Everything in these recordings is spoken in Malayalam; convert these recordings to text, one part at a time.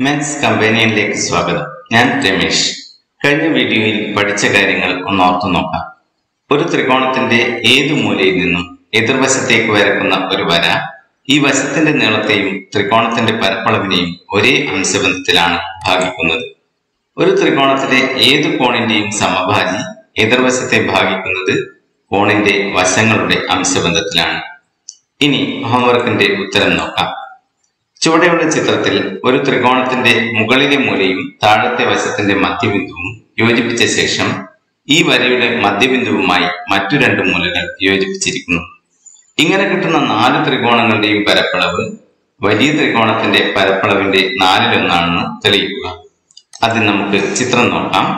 മെൻസ് കമ്പാനിയനിലേക്ക് സ്വാഗതം ഞാൻ രമേശ് കഴിഞ്ഞ വീഡിയോയിൽ പഠിച്ച കാര്യങ്ങൾ ഒന്ന് ഓർത്തു നോക്കാം ഒരു ത്രികോണത്തിന്റെ ഏതു മൂലയിൽ നിന്നും എതിർവശത്തേക്ക് വരക്കുന്ന ഒരു വര ഈ വശത്തിന്റെ നീളത്തെയും ത്രികോണത്തിന്റെ പരപ്പളവിനെയും ഒരേ അംശബന്ധത്തിലാണ് ഭാഗിക്കുന്നത് ഒരു ത്രികോണത്തിലെ ഏതു കോണിന്റെയും സമഭാജി എതിർവശത്തെ ഭാഗിക്കുന്നത് കോണിന്റെ വശങ്ങളുടെ അംശബന്ധത്തിലാണ് ഇനി ഹോംവർക്കിന്റെ ഉത്തരം നോക്കാം ചുവടെയുള്ള ചിത്രത്തിൽ ഒരു ത്രികോണത്തിന്റെ മുകളിലെ മൂലയും താഴത്തെ വശത്തിന്റെ മധ്യബിന്ദുവും യോജിപ്പിച്ച ശേഷം ഈ വരയുടെ മധ്യബിന്ദുവുമായി മറ്റു രണ്ട് മൂലകൾ യോജിപ്പിച്ചിരിക്കുന്നു ഇങ്ങനെ കിട്ടുന്ന നാല് ത്രികോണങ്ങളുടെയും പരപ്പളവ് വലിയ ത്രികോണത്തിന്റെ പരപ്പളവിന്റെ നാലിലൊന്നാണെന്ന് തെളിയിക്കുക ആദ്യം നമുക്ക് ചിത്രം നോക്കാം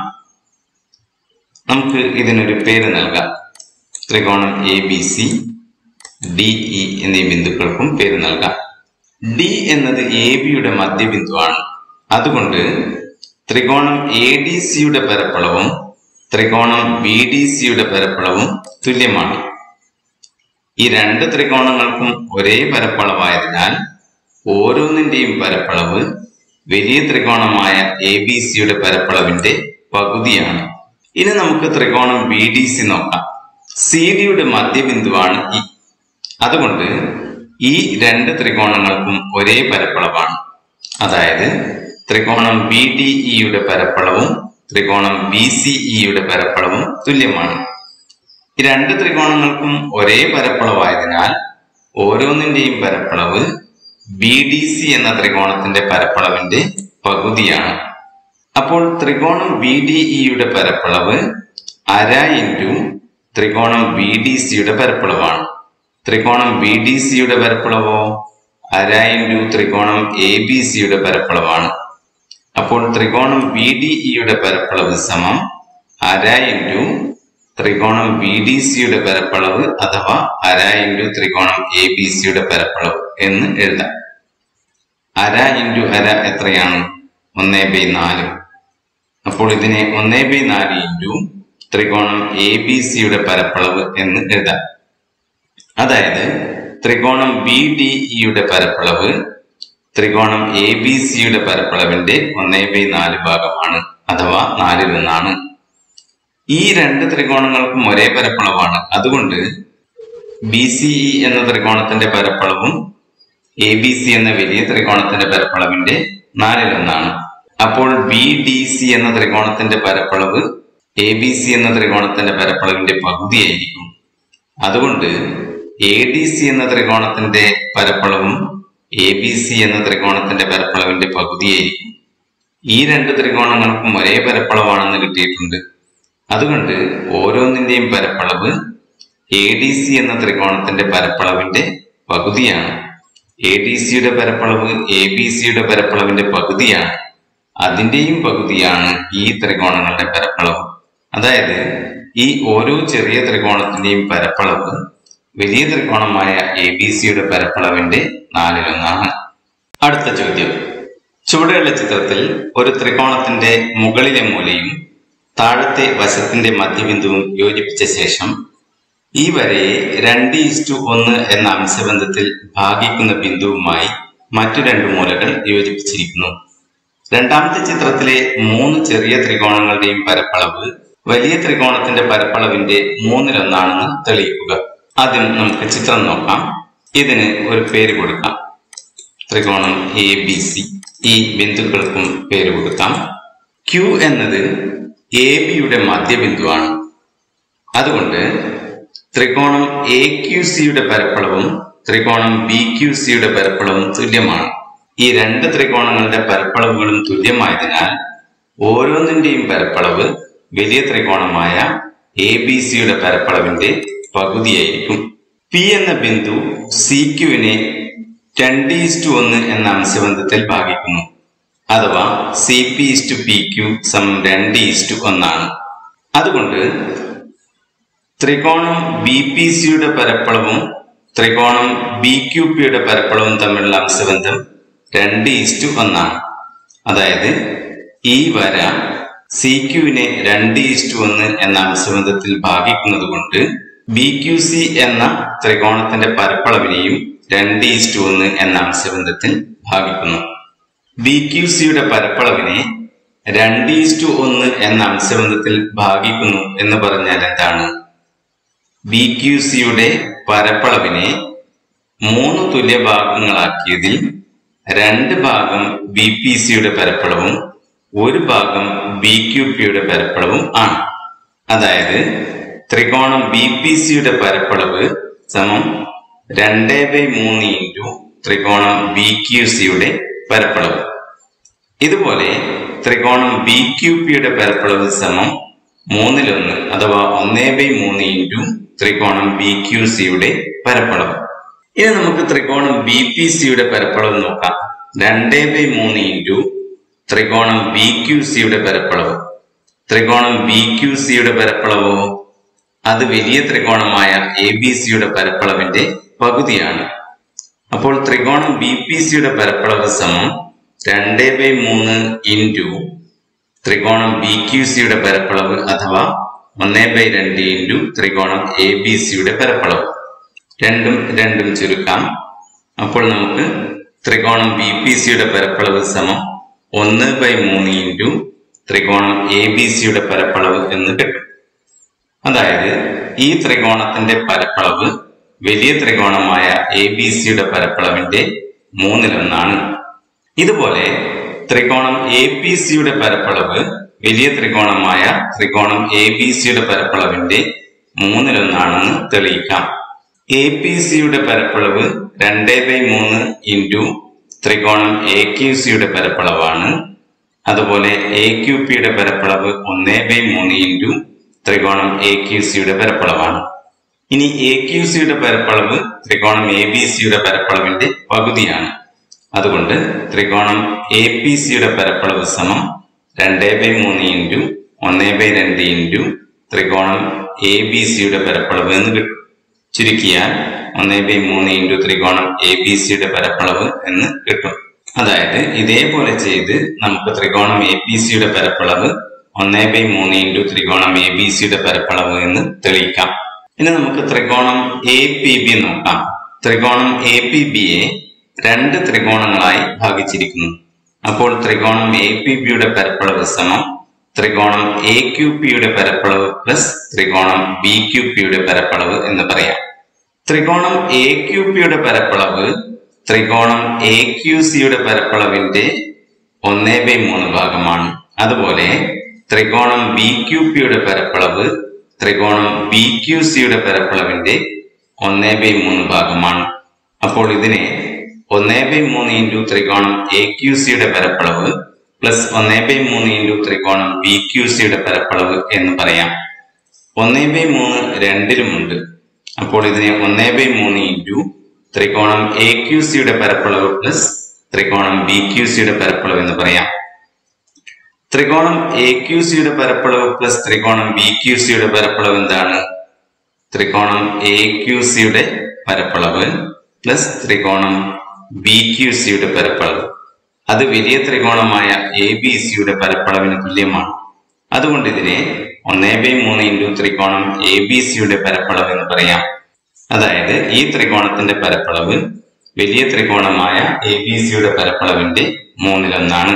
നമുക്ക് ഇതിനൊരു പേര് നൽകാം ത്രികോണം A B C D E എന്നീ ബിന്ദുക്കൾക്കും പേര് നൽകാം ഡി എന്നത് എ ബിയുടെ മധ്യബിന്ദുവാണ് അതുകൊണ്ട് ത്രികോണം എ ഡി സിയുടെ പരപ്പളവും ത്രികോണം ബി ഡി സിയുടെ പരപ്പളവും തുല്യമാണ് ഈ രണ്ട് ത്രികോണങ്ങൾക്കും ഒരേ പരപ്പളവായതിനാൽ ഓരോന്നിന്റെയും പരപ്പളവ് വലിയ ത്രികോണമായ എ ബി സിയുടെ പരപ്പളവിന്റെ പകുതിയാണ് ഇനി നമുക്ക് ത്രികോണം ബി ഡി സി നോക്കാം സി ഡിയുടെ മധ്യബിന്ദുവാണ് ഇ അതുകൊണ്ട് ഈ രണ്ട് ത്രികോണങ്ങൾക്കും ഒരേ പരപ്പളവാണ് അതായത് ത്രികോണം ബി ഡി ഇയുടെ പരപ്പളവും ത്രികോണം ബി സി ഇയുടെ പരപ്പളവും തുല്യമാണ് ഈ രണ്ട് ത്രികോണങ്ങൾക്കും ഒരേ പരപ്പളവായതിനാൽ ഓരോന്നിന്റെയും പരപ്പളവ് ബി ഡി സി എന്ന ത്രികോണത്തിന്റെ പരപ്പളവിന്റെ പകുതിയാണ് അപ്പോൾ ത്രികോണം ബി ഡി ഇയുടെ പരപ്പളവ് അര ഇൻറ്റു ത്രികോണം ബി ഡി സിയുടെ പരപ്പളവാണ് ത്രികോണം ബി ഡി സിയുടെ പരപ്പളവോ അര ഇൻറ്റു ത്രികോണം എ ബി സിയുടെ പരപ്പളവാണ് അപ്പോൾ ത്രികോണം ബി ഡി ഇയുടെ പരപ്പളവ് സമം അര ഇൻറ്റു ത്രികോണം ബി ഡി സിയുടെ പരപ്പളവ് അഥവാ അര ഇൻറ്റു ത്രികോണം എ ബി സിയുടെ പരപ്പളവ് എന്ന് എഴുതാം അര ഇൻറ്റു അര എത്രയാണ് ഒന്നേ ബൈ നാല് അപ്പോൾ ഇതിനെ ഒന്നേ ബൈ നാല് ഇൻറ്റു ത്രികോണം എ ബി സിയുടെ പരപ്പളവ് എന്ന് എഴുതാം അതായത് ത്രികോണം ബി ഡി ഇയുടെ പരപ്പളവ് ത്രികോണം എ ബി സിയുടെ പരപ്പളവിന്റെ ഒന്നേ ബൈ നാല് ഭാഗമാണ് അഥവാ നാലിലൊന്നാണ് ഈ രണ്ട് ത്രികോണങ്ങൾക്കും ഒരേ പരപ്പളവാണ് അതുകൊണ്ട് ബി സി ഇ എന്ന ത്രികോണത്തിന്റെ പരപ്പളവും എ ബി സി എന്ന വലിയ ത്രികോണത്തിന്റെ പരപ്പളവിന്റെ നാലിലൊന്നാണ് അപ്പോൾ ബി ഡി സി എന്ന ത്രികോണത്തിന്റെ പരപ്പളവ് എ ബി സി എന്ന ത്രികോണത്തിന്റെ പരപ്പളവിന്റെ പകുതിയായിരിക്കും അതുകൊണ്ട് എ ഡി സി എന്ന ത്രികോണത്തിന്റെ പരപ്പളവും എ ബി സി എന്ന ത്രികോണത്തിന്റെ പരപ്പളവിന്റെ പകുതിയായിരിക്കും ഈ രണ്ട് ത്രികോണങ്ങൾക്കും ഒരേ പരപ്പളവാണെന്ന് കിട്ടിയിട്ടുണ്ട് അതുകൊണ്ട് ഓരോന്നിന്റെയും പരപ്പളവ് എ ഡി സി എന്ന ത്രികോണത്തിന്റെ പരപ്പളവിന്റെ പകുതിയാണ് എ ഡി സിയുടെ പരപ്പളവ് എ ബി സിയുടെ പരപ്പളവിന്റെ പകുതിയാണ് അതിന്റെയും പകുതിയാണ് ഈ ത്രികോണങ്ങളുടെ പരപ്പളവ് അതായത് ഈ ഓരോ ചെറിയ ത്രികോണത്തിന്റെയും പരപ്പളവ് വലിയ ത്രികോണമായ എ ബി സിയുടെ പരപ്പളവിന്റെ നാലിലൊന്നാണ് അടുത്ത ചോദ്യം ചുവടെയുള്ള ചിത്രത്തിൽ ഒരു ത്രികോണത്തിന്റെ മുകളിലെ മൂലയും താഴത്തെ വശത്തിന്റെ മധ്യബിന്ദുവും യോജിപ്പിച്ച ശേഷം ഈ വരയെ രണ്ട് ഇസ്റ്റു ഒന്ന് എന്ന അംശബന്ധത്തിൽ ഭാഗിക്കുന്ന ബിന്ദുവുമായി മറ്റു രണ്ട് മൂലകൾ യോജിപ്പിച്ചിരിക്കുന്നു രണ്ടാമത്തെ ചിത്രത്തിലെ മൂന്ന് ചെറിയ ത്രികോണങ്ങളുടെയും പരപ്പളവ് വലിയ ത്രികോണത്തിന്റെ പരപ്പളവിന്റെ മൂന്നിലൊന്നാണെന്ന് തെളിയിക്കുക ആദ്യം നമുക്ക് ചിത്രം നോക്കാം ഇതിന് ഒരു പേര് കൊടുക്കാം ത്രികോണം എ ബി സി ഈ ബിന്ദുക്കൾക്കും പേര് കൊടുക്കാം ക്യൂ എന്നത് എ ബിയുടെ മധ്യബിന്ദുവാണ് അതുകൊണ്ട് ത്രികോണം എ ക്യു സിയുടെ പരപ്പളവും ത്രികോണം ബി ക്യു സിയുടെ പരപ്പളവും തുല്യമാണ് ഈ രണ്ട് ത്രികോണങ്ങളുടെ പരപ്പളവുകളും തുല്യമായതിനാൽ ഓരോന്നിന്റെയും പരപ്പളവ് വലിയ ത്രികോണമായ എ ബി സിയുടെ പരപ്പളവിന്റെ പകുതിയായിരിക്കും പി എന്ന ബിന്ദു സി ക്യുവിനെ രണ്ട് ഈസ്റ്റു ഒന്ന് എന്ന അംശബന്ധത്തിൽ ഭാഗിക്കുന്നു അഥവാ C P is to P Q സമം രണ്ട് ഈസ്റ്റു ഒന്നാണ് അതുകൊണ്ട് ത്രികോണം ബി പി സിയുടെ പരപ്പളവും ത്രികോണം ബി ക്യു പിയുടെ പരപ്പളവും തമ്മിലുള്ള അംശബന്ധം രണ്ട് ഈസ്റ്റു ഒന്നാണ് അതായത് ഈ വര സി ക്യുവിനെ രണ്ട് ഈസ്റ്റു ഒന്ന് എന്ന അംശബന്ധത്തിൽ ഭാഗിക്കുന്നത് കൊണ്ട് ബി ക്യു സി എന്ന ത്രികോണത്തിന്റെ പരപ്പളവിനെയും രണ്ട് ഈസ്റ്റു ഒന്ന് എന്ന അംശബന്ധത്തിൽ ഭാഗിക്കുന്നു ബി ക്യു സിയുടെ പരപ്പളവിനെ രണ്ട് ഈസ്റ്റു ഒന്ന് എന്ന അംശബന്ധത്തിൽ ഭാഗിക്കുന്നു എന്ന് പറഞ്ഞാൽ എന്താണ് ബി ക്യു സിയുടെ പരപ്പളവിനെ മൂന്ന് തുല്യ ഭാഗങ്ങളാക്കിയതിൽ രണ്ട് ഭാഗം ബി പി സിയുടെ പരപ്പളവും ഒരു ഭാഗം ബി ക്യു പിയുടെ പരപ്പളവും ആണ് അതായത് ത്രികോണം ബി പി സിയുടെ പരപ്പളവ് സമം രണ്ട് ബൈ മൂന്ന് ഇൻറ്റു ത്രികോണം ബി ക്യു സിയുടെ പരപ്പളവ് ഇതുപോലെ ത്രികോണം ബി ക്യു പിയുടെ പരപ്പളവ് സമം മൂന്നിലൊന്ന് അഥവാ ഒന്നേ ബൈ മൂന്ന് ഇൻറ്റു ത്രികോണം ബി ക്യു സിയുടെ പരപ്പളവ് ഇനി നമുക്ക് ത്രികോണം ബി പി സിയുടെ പരപ്പളവ് നോക്കാം രണ്ടേ ബൈ മൂന്ന് ഇൻറ്റു ത്രികോണം ബി ക്യു സിയുടെ പരപ്പളവ് ത്രികോണം ബി ക്യു സിയുടെ പരപ്പളവോ അത് വലിയ ത്രികോണമായ എ ബി സിയുടെ പരപ്പളവിന്റെ പകുതിയാണ് അപ്പോൾ ത്രികോണം ബി പി സിയുടെ പരപ്പളവ് സമം രണ്ട് ബൈ മൂന്ന് ഇൻറ്റു ത്രികോണം ബി ക്യു സിയുടെ പരപ്പളവ് അഥവാ ഒന്ന് ബൈ രണ്ട് ഇൻറ്റു ത്രികോണം എ ബി സിയുടെ പരപ്പളവ് രണ്ടും രണ്ടും ചുരുക്കാം അപ്പോൾ നമുക്ക് ത്രികോണം ബി പി സിയുടെ പരപ്പളവ് സമം ഒന്ന് ബൈ മൂന്ന് ഇൻറ്റു ത്രികോണം എ ബി സിയുടെ പരപ്പളവ് എന്ന് കിട്ടും അതായത് ഈ ത്രികോണത്തിന്റെ പരപ്പളവ് വലിയ ത്രികോണമായ എ ബി സിയുടെ പരപ്പളവിന്റെ മൂന്നിലൊന്നാണ് ഇതുപോലെ ത്രികോണം എ പി സിയുടെ പരപ്പളവ് വലിയ ത്രികോണമായ ത്രികോണം എ ബി സിയുടെ പരപ്പളവിന്റെ മൂന്നിലൊന്നാണെന്ന് തെളിയിക്കാം എ പി സിയുടെ പരപ്പളവ് രണ്ട് ബൈ മൂന്ന് ഇൻറ്റു ത്രികോണം എ ക്യു സിയുടെ പരപ്പളവാണ് അതുപോലെ എ ക്യു പിയുടെ പരപ്പളവ് ഒന്ന് ബൈ മൂന്ന് ഇൻറ്റു ത്രികോണം എ ക്യു സിയുടെ പരപ്പളവാണ് ഇനി എ ക്യു സിയുടെ പരപ്പളവ് ത്രികോണം എ ബി സിയുടെ പരപ്പളവിന്റെ പകുതിയാണ് അതുകൊണ്ട് ത്രികോണം എ പി സിയുടെ പരപ്പളവ് സമം രണ്ട് ബൈ മൂന്ന് ഇൻറ്റു ഒന്ന് ബൈ രണ്ട് ഇൻറ്റു ത്രികോണം എ ബി സിയുടെ പരപ്പളവ് എന്ന് കിട്ടും ചുരുക്കിയാൽ ഒന്ന് ബൈ മൂന്ന് ഇൻറ്റു ത്രികോണം എ ബി സിയുടെ പരപ്പളവ് എന്ന് കിട്ടും അതായത് ഇതേപോലെ ചെയ്ത് നമുക്ക് ത്രികോണം എ പി സിയുടെ പരപ്പളവ് ഒന്ന് ബൈ മൂന്ന് ഇൻറ്റു ത്രികോണം എ ബി സിയുടെ പരപ്പളവ് എന്ന് തെളിയിക്കാം ഇനി നമുക്ക് ത്രികോണം എ പി ബി നോക്കാം ത്രികോണം എ പി ബിയെ രണ്ട് ത്രികോണങ്ങളായി ഭാഗിച്ചിരിക്കുന്നു അപ്പോൾ ത്രികോണം എ പി ബിയുടെ പരപ്പളവ് സമം ത്രികോണം എ ക്യു പിയുടെ പരപ്പളവ് പ്ലസ് ത്രികോണം ബി ക്യു പിയുടെ പരപ്പളവ് എന്ന് പറയാം ത്രികോണം എ ക്യു പിയുടെ പരപ്പളവ് ത്രികോണം എ ക്യു സിയുടെ പരപ്പളവിന്റെ ഒന്നേ ബൈ മൂന്ന് ഭാഗമാണ് അതുപോലെ ത്രികോണം ബി ക്യു പിയുടെ പരപ്പളവ് ത്രികോണം ബി ക്യു സിയുടെ പരപ്പളവിന്റെ ഒന്നേ ബൈ മൂന്ന് ഭാഗമാണ് അപ്പോൾ ഇതിനെ ഒന്നേ ബൈ മൂന്ന് ഇൻറ്റു ത്രികോണം എ ക്യു സിയുടെ പരപ്പളവ് പ്ലസ് ഒന്നേ ബൈ മൂന്ന് ഇൻറ്റു ത്രികോണം ബി ക്യു സിയുടെ പരപ്പളവ് എന്ന് പറയാം ഒന്നേ ബൈ മൂന്ന് രണ്ടിലുമുണ്ട് അപ്പോൾ ഇതിനെ ഒന്നേ ബൈ മൂന്ന് ഇൻറ്റു ത്രികോണം എ ക്യു സിയുടെ പരപ്പളവ് പ്ലസ് ത്രികോണം ബി ക്യു സിയുടെ പരപ്പളവ് എന്ന് പറയാം ത്രികോണം എ ക്യു സിയുടെ പരപ്പളവ് പ്ലസ് ത്രികോണം ബി ക്യു സിയുടെ പരപ്പളവ് എന്താണ് ത്രികോണം എ ക്യു സിയുടെ പരപ്പളവ് പ്ലസ് ത്രികോണം ബി ക്യു സിയുടെ പരപ്പളവ് അത് വലിയ ത്രികോണമായ എ ബി സിയുടെ പരപ്പളവിന് തുല്യമാണ് അതുകൊണ്ട് ഇതിനെ ഒന്നേ ബൈ മൂന്ന് ഇൻറ്റു ത്രികോണം എ ബി സിയുടെ പരപ്പളവ് എന്ന് പറയാം അതായത് ഈ ത്രികോണത്തിന്റെ പരപ്പളവ് വലിയ ത്രികോണമായ എ ബി സിയുടെ പരപ്പളവിന്റെ മൂന്നിലൊന്നാണ്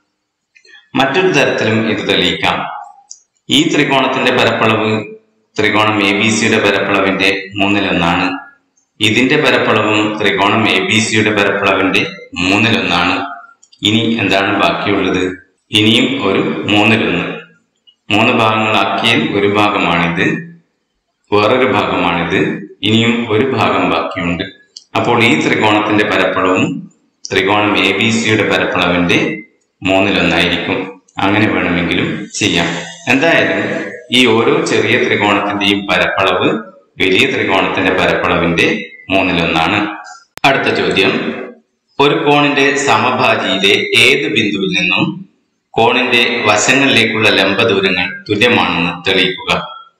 മറ്റൊരു തരത്തിലും ഇത് തെളിയിക്കാം ഈ ത്രികോണത്തിന്റെ പരപ്പളവ് ത്രികോണം എ ബി സിയുടെ പരപ്പളവിന്റെ മൂന്നിലൊന്നാണ് ഇതിന്റെ പരപ്പളവും ത്രികോണം എ ബി സിയുടെ പരപ്പളവിന്റെ മൂന്നിലൊന്നാണ് ഇനി എന്താണ് ബാക്കിയുള്ളത് ഇനിയും ഒരു മൂന്നിലൊന്ന് മൂന്ന് ഭാഗങ്ങളാക്കിയാൽ ഒരു ഭാഗമാണിത് വേറൊരു ഭാഗമാണിത് ഇനിയും ഒരു ഭാഗം ബാക്കിയുണ്ട് അപ്പോൾ ഈ ത്രികോണത്തിന്റെ പരപ്പളവും ത്രികോണം എ ബി സിയുടെ പരപ്പളവിന്റെ മൂന്നിലൊന്നായിരിക്കും അങ്ങനെ വേണമെങ്കിലും ചെയ്യാം എന്തായാലും ഈ ഓരോ ചെറിയ ത്രികോണത്തിന്റെയും പരപ്പളവ് വലിയ ത്രികോണത്തിന്റെ പരപ്പളവിന്റെ മൂന്നിലൊന്നാണ് അടുത്ത ചോദ്യം ഒരു കോണിന്റെ സമഭാജിയിലെ ഏത് ബിന്ദുവിൽ നിന്നും കോണിന്റെ വശങ്ങളിലേക്കുള്ള ലംബ ദൂരങ്ങൾ തുല്യമാണെന്ന് തെളിയിക്കുക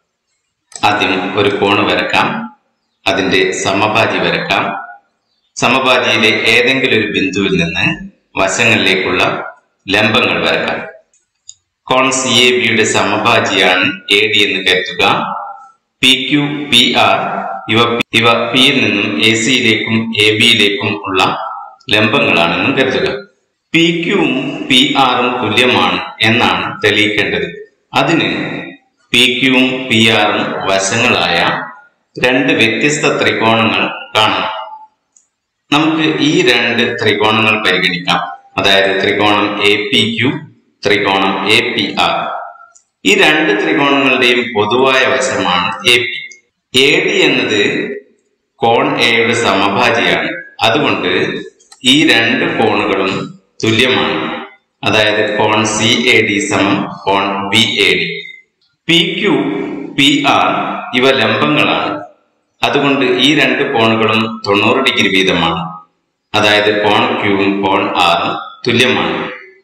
ആദ്യം ഒരു കോണ് വരക്കാം അതിന്റെ സമഭാജി വരക്കാം സമഭാജിയിലെ ഏതെങ്കിലും ഒരു ബിന്ദുവിൽ നിന്ന് വശങ്ങളിലേക്കുള്ള ലംബങ്ങൾ വരക്കാം കോൺ സി എ ബിയുടെ സമഭാജിയാണ് എ ഡി എന്ന് കരുതുക പി ക്യു പി ആർ ഇവ ഇവ പിയിൽ നിന്നും എ സിയിലേക്കും എ ബിയിലേക്കും ഉള്ള ലംബങ്ങളാണെന്നും കരുതുക പി ക്യൂവും പി ആറും തുല്യമാണ് എന്നാണ് തെളിയിക്കേണ്ടത് അതിന് പി ക്യൂവും പി ആറും വശങ്ങളായ രണ്ട് വ്യത്യസ്ത ത്രികോണങ്ങൾ കാണാം നമുക്ക് ഈ രണ്ട് ത്രികോണങ്ങൾ പരിഗണിക്കാം അതായത് ത്രികോണം എ പി ക്യു ത്രികോണം എ പി ആർ ഈ രണ്ട് ത്രികോണങ്ങളുടെയും പൊതുവായ വശമാണ് എ പി എ ഡി എന്നത് കോൺ എയുടെ സമഭാജിയാണ് അതുകൊണ്ട് ഈ രണ്ട് കോണുകളും തുല്യമാണ് അതായത് കോൺ സി എ ഡി സമം കോൺ B A D P Q P R ഇവ ലംബങ്ങളാണ് അതുകൊണ്ട് ഈ രണ്ട് കോണുകളും തൊണ്ണൂറ് ഡിഗ്രി വീതമാണ് അതായത് കോൺ ക്യൂവും കോൺ ആറും തുല്യമാണ്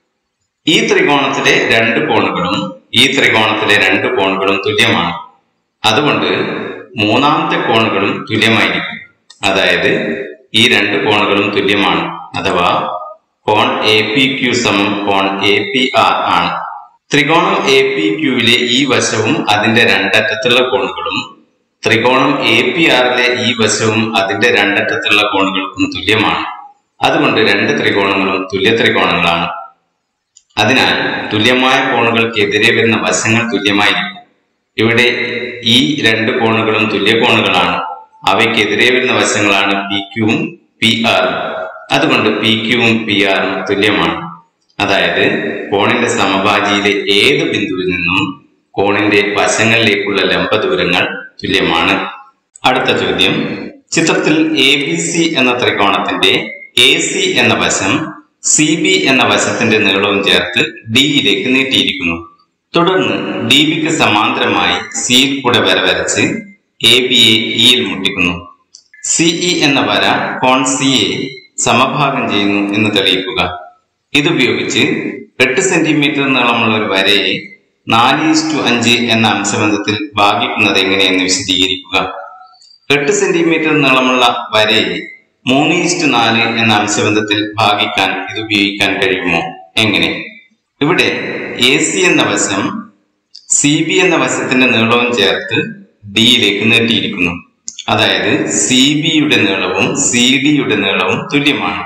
ഈ ത്രികോണത്തിലെ രണ്ട് കോണുകളും ഈ ത്രികോണത്തിലെ രണ്ട് കോണുകളും തുല്യമാണ് അതുകൊണ്ട് മൂന്നാമത്തെ കോണുകളും തുല്യമായിരിക്കും അതായത് ഈ രണ്ട് കോണുകളും തുല്യമാണ് അഥവാ കോൺ എ പി ക്യു സമം കോൺ എ പി ആർ ആണ് ത്രികോണം എ പി ക്യൂവിലെ ഈ വശവും അതിന്റെ രണ്ടറ്റത്തുള്ള കോണുകളും ത്രികോണം എ പി ആറിലെ ഈ വശവും അതിന്റെ രണ്ടറ്റത്തുള്ള കോണുകൾക്കും തുല്യമാണ് അതുകൊണ്ട് രണ്ട് ത്രികോണങ്ങളും തുല്യ ത്രികോണങ്ങളാണ് അതിനാൽ തുല്യമായ കോണുകൾക്കെതിരെ വരുന്ന വശങ്ങൾ തുല്യമായിരിക്കും ഇവിടെ ഈ രണ്ട് കോണുകളും തുല്യ കോണുകളാണ് അവയ്ക്കെതിരെ വരുന്ന വശങ്ങളാണ് പി ക്യൂവും പി ആറും അതുകൊണ്ട് പി ക്യൂവും പി ആറും തുല്യമാണ് അതായത് കോണിന്റെ സമഭാജിയിലെ ഏത് ബിന്ദുവിൽ നിന്നും കോണിന്റെ വശങ്ങളിലേക്കുള്ള ലംബ ദൂരങ്ങൾ തുല്യമാണ് അടുത്ത ചോദ്യം ചിത്രത്തിൽ എ ബി സി എന്ന ത്രികോണത്തിന്റെ എ സി എന്ന വശം സി ബി എന്ന വശത്തിന്റെ നീളവും ചേർത്ത് ഡിയിലേക്ക് നീട്ടിയിരിക്കുന്നു തുടർന്ന് ഡി ബിക്ക് സമാന്തരമായി സിയിൽ കൂടെ വര വരച്ച് എ ബിയെ ഇയിൽ മുട്ടിക്കുന്നു സിഇ എന്ന വര കോൺ സിയെ സമഭാഗം ചെയ്യുന്നു എന്ന് തെളിയിക്കുക ഇതുപയോഗിച്ച് എട്ട് സെന്റിമീറ്റർ നീളമുള്ള ഒരു വരയെ നാല് ഇസ്റ്റു അഞ്ച് എന്ന അംശബന്ധത്തിൽ ഭാഗിക്കുന്നത് എങ്ങനെയെന്ന് വിശദീകരിക്കുക എട്ട് സെന്റിമീറ്റർ നീളമുള്ള വരയെ മൂന്ന് ഇസ്റ്റു നാല് എന്ന അംശബന്ധത്തിൽ ഭാഗിക്കാൻ ഇത് ഉപയോഗിക്കാൻ കഴിയുമോ എങ്ങനെ ഇവിടെ എ സി എന്ന വശം സി ബി എന്ന വശത്തിന്റെ നീളവും ചേർത്ത് ഡിയിലേക്ക് നീട്ടിയിരിക്കുന്നു അതായത് സി ബിയുടെ നീളവും സി ഡിയുടെ നീളവും തുല്യമാണ്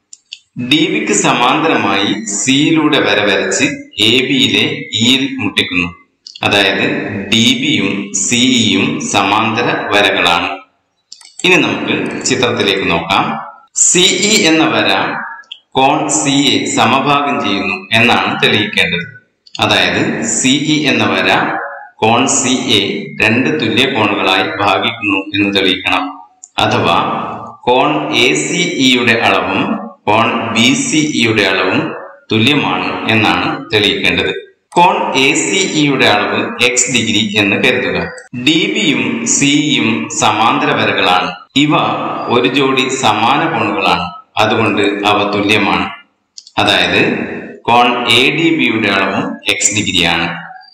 ഡി ബിക്ക് സമാന്തരമായി സിയിലൂടെ വര വരച്ച് എ ബിയിലെ ഇയിൽ മുട്ടിക്കുന്നു അതായത് ഡി ബിയും സിഇയും സമാന്തര വരകളാണ് ഇനി നമുക്ക് ചിത്രത്തിലേക്ക് നോക്കാം സിഇ എന്ന വര കോൺ സിയെ സമഭാഗം ചെയ്യുന്നു എന്നാണ് തെളിയിക്കേണ്ടത് അതായത് സിഇ എന്ന വര കോൺ സി എ രണ്ട് തുല്യ കോണുകളായി ഭാഗിക്കുന്നു എന്ന് തെളിയിക്കണം അഥവാ കോൺ എ സി ഇയുടെ അളവും കോൺ ബി സി ഇയുടെ അളവും തുല്യമാണ് എന്നാണ് തെളിയിക്കേണ്ടത് കോൺ എ സി ഇയുടെ അളവ് എക്സ് ഡിഗ്രി എന്ന് കരുതുക ഡി ബിയും സിയും സമാന്തര വരകളാണ് ഇവ ഒരു ജോഡി സമാന കോണുകളാണ് അതുകൊണ്ട് അവ തുല്യമാണ് അതായത് കോൺ എ ഡി ബിയുടെ അളവും എക്സ് ഡിഗ്രിയാണ്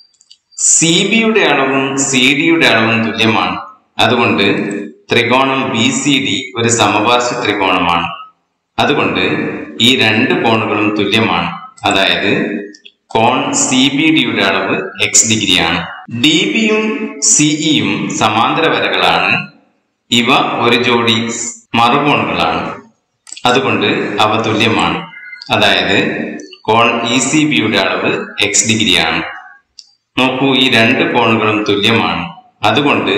സി ബിയുടെ അളവും സി ഡിയുടെ അളവും തുല്യമാണ് അതുകൊണ്ട് ത്രികോണം ബി സി ഡി ഒരു സമപാർശ്വ ത്രികോണമാണ് അതുകൊണ്ട് ഈ രണ്ട് കോണുകളും തുല്യമാണ് അതായത് കോൺ സി ബി ഡിയുടെ അളവ് എക്സ് ഡിഗ്രിയാണ് ഡി ബിയും സിഇയും സമാന്തര വരകളാണ് ഇവ ഒരു ജോഡി മറുകോണുകളാണ് അതുകൊണ്ട് അവ തുല്യമാണ് അതായത് കോൺ ഇ സി ബിയുടെ അളവ് എക്സ് ഡിഗ്രിയാണ് നോക്കൂ ഈ രണ്ട് കോണുകളും തുല്യമാണ് അതുകൊണ്ട്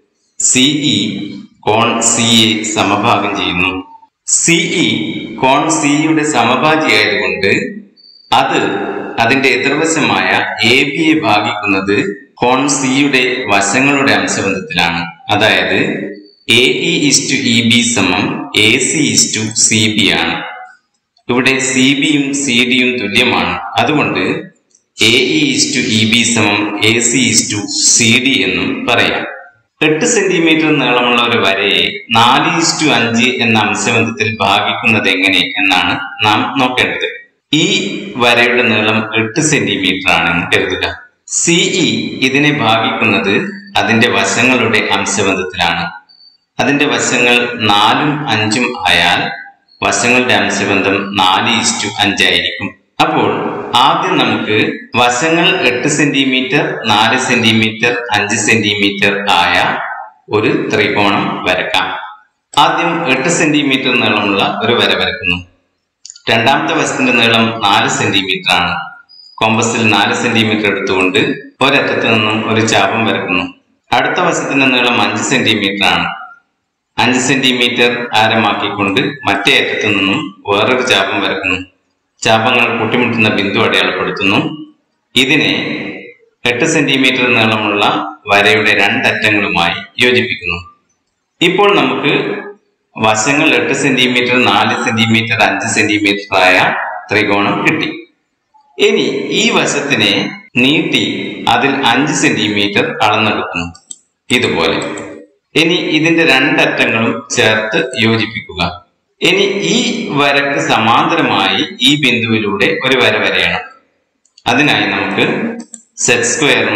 സിഇ കോൺ സിയെ സമഭാഗം ചെയ്യുന്നു സിഇ കോൺ സിയുടെ സമഭാജി ആയതുകൊണ്ട് അത് അതിന്റെ എതിർവശമായ എ ബിയെ ഭാഗിക്കുന്നത് കോൺ സിയുടെ വശങ്ങളുടെ അംശബന്ധത്തിലാണ് അതായത് A E is to E B സമം A C is to C B ആണ് ഇവിടെ സി ബിയും സി ഡിയും തുല്യമാണ് അതുകൊണ്ട് A E is to E B സമം A C is to C D എന്നും പറയാം എട്ട് സെന്റിമീറ്റർ നീളമുള്ള ഒരു വരയെ നാല് ഇസ്റ്റു അഞ്ച് എന്ന അംശബന്ധത്തിൽ ഭാഗിക്കുന്നത് എങ്ങനെ എന്നാണ് നാം നോക്കേണ്ടത് ഈ വരയുടെ നീളം എട്ട് സെന്റിമീറ്റർ ആണെന്ന് കരുതുക സിഇ ഇതിനെ ഭാഗിക്കുന്നത് അതിന്റെ വശങ്ങളുടെ അംശബന്ധത്തിലാണ് അതിന്റെ വശങ്ങൾ നാലും അഞ്ചും ആയാൽ വശങ്ങളുടെ അംശബന്ധം നാല് ഇസ്റ്റു അഞ്ചായിരിക്കും അപ്പോൾ ആദ്യം നമുക്ക് വശങ്ങൾ എട്ട് സെന്റിമീറ്റർ നാല് സെന്റിമീറ്റർ അഞ്ച് സെന്റിമീറ്റർ ആയ ഒരു ത്രികോണം വരക്കാം ആദ്യം എട്ട് സെന്റിമീറ്റർ നീളമുള്ള ഒരു വര വരക്കുന്നു രണ്ടാമത്തെ വശത്തിന്റെ നീളം നാല് സെന്റിമീറ്റർ ആണ് കോമ്പസിൽ നാല് സെന്റിമീറ്റർ എടുത്തുകൊണ്ട് ഒരറ്റത്ത് നിന്നും ഒരു ചാപം വരക്കുന്നു അടുത്ത വശത്തിന്റെ നീളം അഞ്ച് സെന്റിമീറ്റർ ആണ് അഞ്ച് സെന്റിമീറ്റർ ആരമാക്കിക്കൊണ്ട് മറ്റേ അറ്റത്തു നിന്നും വേറൊരു ചാപം വരക്കുന്നു ചാപങ്ങൾ കൂട്ടിമുട്ടുന്ന ബിന്ദു അടയാളപ്പെടുത്തുന്നു ഇതിനെ എട്ട് സെന്റിമീറ്റർ നീളമുള്ള വരയുടെ രണ്ടറ്റങ്ങളുമായി യോജിപ്പിക്കുന്നു ഇപ്പോൾ നമുക്ക് വശങ്ങൾ എട്ട് സെന്റിമീറ്റർ നാല് സെന്റിമീറ്റർ അഞ്ച് സെന്റിമീറ്റർ ആയ ത്രികോണം കിട്ടി ഇനി ഈ വശത്തിനെ നീട്ടി അതിൽ അഞ്ച് സെന്റിമീറ്റർ അളന്നെടുക്കുന്നു ഇതുപോലെ ഇനി ഇതിന്റെ രണ്ടറ്റങ്ങളും ചേർത്ത് യോജിപ്പിക്കുക ഇനി ഈ വരക്ക് സമാന്തരമായി ഈ ബിന്ദുവിലൂടെ ഒരു വര വരയണം അതിനായി നമുക്ക് സെറ്റ് സ്ക്വയറും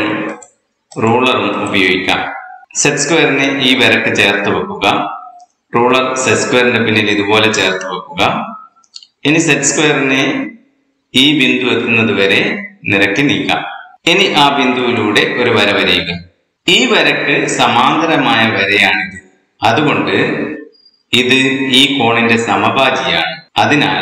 റൂളറും ഉപയോഗിക്കാം സെറ്റ് സ്ക്വയറിനെ ഈ വരക്ക് ചേർത്ത് വെക്കുക റൂളർ സെറ്റ് സ്ക്വയറിന്റെ പിന്നിൽ ഇതുപോലെ ചേർത്ത് വെക്കുക ഇനി സെറ്റ് സ്ക്വയറിനെ ഈ ബിന്ദു എത്തുന്നത് വരെ നിരക്കി നീക്കാം ഇനി ആ ബിന്ദുവിലൂടെ ഒരു വര വരയുക ഈ വരക്ക് സമാന്തരമായ വരയാണിത് അതുകൊണ്ട് ഇത് ഈ കോണിന്റെ സമഭാജിയാണ് അതിനാൽ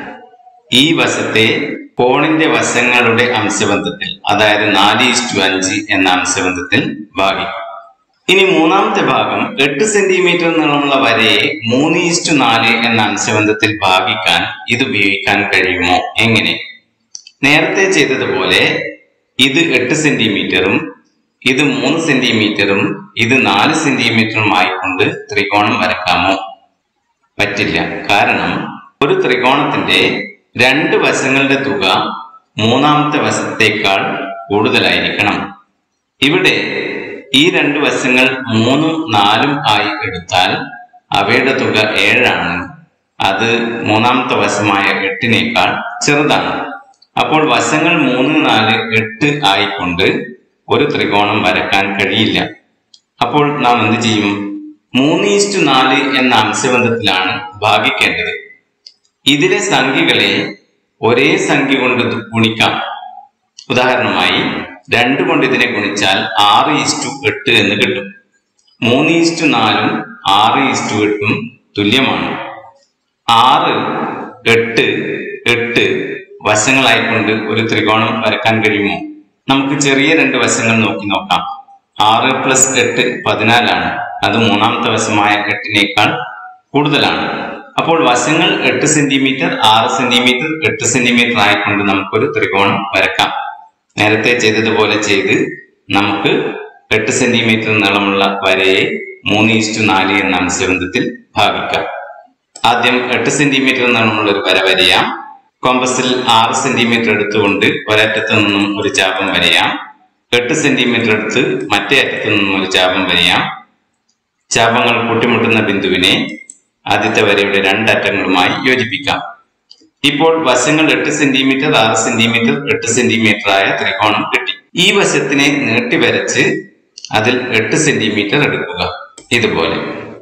ഈ വശത്തെ കോണിന്റെ വശങ്ങളുടെ അംശബന്ധത്തിൽ അതായത് നാല് ഇസ്റ്റു അഞ്ച് എന്ന അംശബന്ധത്തിൽ ഭാഗിക്കും ഇനി മൂന്നാമത്തെ ഭാഗം എട്ട് സെന്റിമീറ്റർ നീളമുള്ള വരയെ മൂന്ന് ഈസ്റ്റു നാല് എന്ന അംശബന്ധത്തിൽ ഭാഗിക്കാൻ ഇത് ഉപയോഗിക്കാൻ കഴിയുമോ എങ്ങനെ നേരത്തെ ചെയ്തതുപോലെ ഇത് എട്ട് സെന്റിമീറ്ററും ഇത് മൂന്ന് സെന്റിമീറ്ററും ഇത് നാല് സെന്റിമീറ്ററും ആയിക്കൊണ്ട് ത്രികോണം വരക്കാമോ പറ്റില്ല കാരണം ഒരു ത്രികോണത്തിന്റെ രണ്ട് വശങ്ങളുടെ തുക മൂന്നാമത്തെ വശത്തേക്കാൾ കൂടുതലായിരിക്കണം ഇവിടെ ഈ രണ്ട് വശങ്ങൾ മൂന്നും നാലും ആയി എടുത്താൽ അവയുടെ തുക ഏഴാണ് അത് മൂന്നാമത്തെ വശമായ എട്ടിനേക്കാൾ ചെറുതാണ് അപ്പോൾ വശങ്ങൾ മൂന്ന് നാല് എട്ട് ആയിക്കൊണ്ട് ഒരു ത്രികോണം വരക്കാൻ കഴിയില്ല അപ്പോൾ നാം എന്ത് ചെയ്യും മൂന്ന് ഈസ്റ്റു നാല് എന്ന അംശബന്ധത്തിലാണ് ഭാഗിക്കേണ്ടത് ഇതിലെ സംഖ്യകളെ ഒരേ സംഖ്യ കൊണ്ട് ഗുണിക്കാം ഉദാഹരണമായി രണ്ട് കൊണ്ട് ഇതിനെ ഗുണിച്ചാൽ ആറ് ഈസ്റ്റു എട്ട് എന്ന് കിട്ടും മൂന്ന് ഈസ്റ്റു നാലും ആറ് ഈസ്റ്റു എട്ടും തുല്യമാണ് ആറ് എട്ട് എട്ട് വശങ്ങളായിക്കൊണ്ട് ഒരു ത്രികോണം വരക്കാൻ കഴിയുമോ നമുക്ക് ചെറിയ രണ്ട് വശങ്ങൾ നോക്കി നോക്കാം ആറ് പ്ലസ് എട്ട് പതിനാലാണ് അത് മൂന്നാമത്തെ വശമായ എട്ടിനേക്കാൾ കൂടുതലാണ് അപ്പോൾ വശങ്ങൾ എട്ട് സെന്റിമീറ്റർ ആറ് സെന്റിമീറ്റർ എട്ട് സെന്റിമീറ്റർ ആയിക്കൊണ്ട് നമുക്കൊരു ത്രികോണം വരക്കാം നേരത്തെ ചെയ്തതുപോലെ ചെയ്ത് നമുക്ക് എട്ട് സെന്റിമീറ്റർ നീളമുള്ള വരയെ മൂന്ന് ഇസ്റ്റു നാല് എന്ന അംശബന്ധത്തിൽ ഭാഗിക്കാം ആദ്യം എട്ട് സെന്റിമീറ്റർ നീളമുള്ള ഒരു വര വരയാം കോമ്പസിൽ ആറ് സെന്റിമീറ്റർ എടുത്തുകൊണ്ട് ഒരറ്റത്ത് നിന്നും ഒരു ചാപം വരയാം എട്ട് സെന്റിമീറ്റർ എടുത്ത് മറ്റേ അറ്റത്ത് നിന്നും ഒരു ചാപം വരയാം ചാപങ്ങൾ കൂട്ടിമുട്ടുന്ന ബിന്ദുവിനെ ആദ്യത്തെ വരയുടെ രണ്ടറ്റങ്ങളുമായി യോജിപ്പിക്കാം ഇപ്പോൾ വശങ്ങൾ എട്ട് സെന്റിമീറ്റർ ആറ് സെന്റിമീറ്റർ എട്ട് സെന്റിമീറ്റർ ആയ ത്രികോണം കിട്ടി ഈ വശത്തിനെ നീട്ടി വരച്ച് അതിൽ എട്ട് സെന്റിമീറ്റർ എടുക്കുക ഇതുപോലെ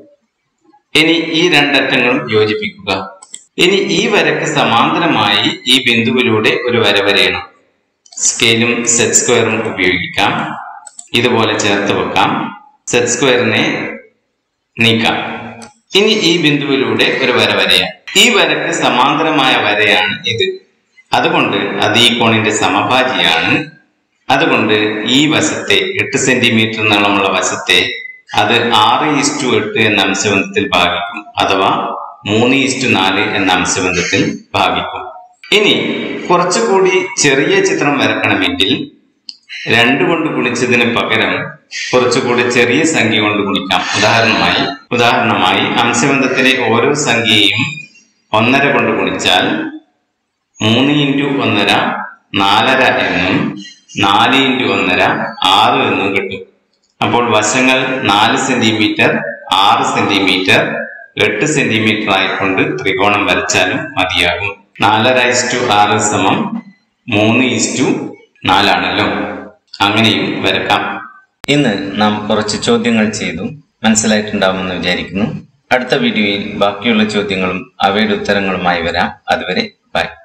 ഇനി ഈ രണ്ടറ്റങ്ങളും യോജിപ്പിക്കുക ഇനി ഈ വരക്ക് സമാന്തരമായി ഈ ബിന്ദുവിലൂടെ ഒരു വര വരയണം സ്കെയിലും സെറ്റ് സ്ക്വയറും ഉപയോഗിക്കാം ഇതുപോലെ ചേർത്ത് വെക്കാം സെറ്റ് സ്ക്വയറിനെ നീക്കാം ഇനി ഈ ബിന്ദുവിലൂടെ ഒരു വര വരയാം ഈ വരക്ക് സമാന്തരമായ വരയാണ് ഇത് അതുകൊണ്ട് അത് ഈ കോണിന്റെ സമഭാജിയാണ് അതുകൊണ്ട് ഈ വശത്തെ എട്ട് സെന്റിമീറ്റർ നീളമുള്ള വശത്തെ അത് ആറ് ഈസ്റ്റു എട്ട് എന്ന അംശബന്ധത്തിൽ ഭാഗിക്കും അഥവാ മൂന്ന് ഈസ്റ്റു നാല് എന്ന അംശബന്ധത്തിൽ ഭാഗിക്കും ഇനി കുറച്ചുകൂടി ചെറിയ ചിത്രം വരക്കണമെങ്കിൽ രണ്ട് കൊണ്ട് ഗുണിച്ചതിന് പകരം കുറച്ചുകൂടി ചെറിയ സംഖ്യ കൊണ്ട് ഗുണിക്കാം ഉദാഹരണമായി ഉദാഹരണമായി അംശബന്ധത്തിലെ ഓരോ സംഖ്യയും ഒന്നര കൊണ്ട് ഗുണിച്ചാൽ മൂന്ന് ഇൻറ്റു ഒന്നര നാലര എന്നും നാല് ഇൻറ്റു ഒന്നര ആറ് എന്നും കിട്ടും അപ്പോൾ വശങ്ങൾ നാല് സെന്റിമീറ്റർ ആറ് സെന്റിമീറ്റർ എട്ട് സെന്റിമീറ്റർ ആയിക്കൊണ്ട് ത്രികോണം വരച്ചാലും മതിയാകും നാലര ഇസ്റ്റു ആറ് സമം മൂന്ന് ഇസ്റ്റു നാലാണല്ലോ അങ്ങനെയും വരക്കാം ഇന്ന് നാം കുറച്ച് ചോദ്യങ്ങൾ ചെയ്തു മനസ്സിലായിട്ടുണ്ടാവുമെന്ന് വിചാരിക്കുന്നു അടുത്ത വീഡിയോയിൽ ബാക്കിയുള്ള ചോദ്യങ്ങളും അവയുടെ ഉത്തരങ്ങളുമായി വരാം അതുവരെ ബൈ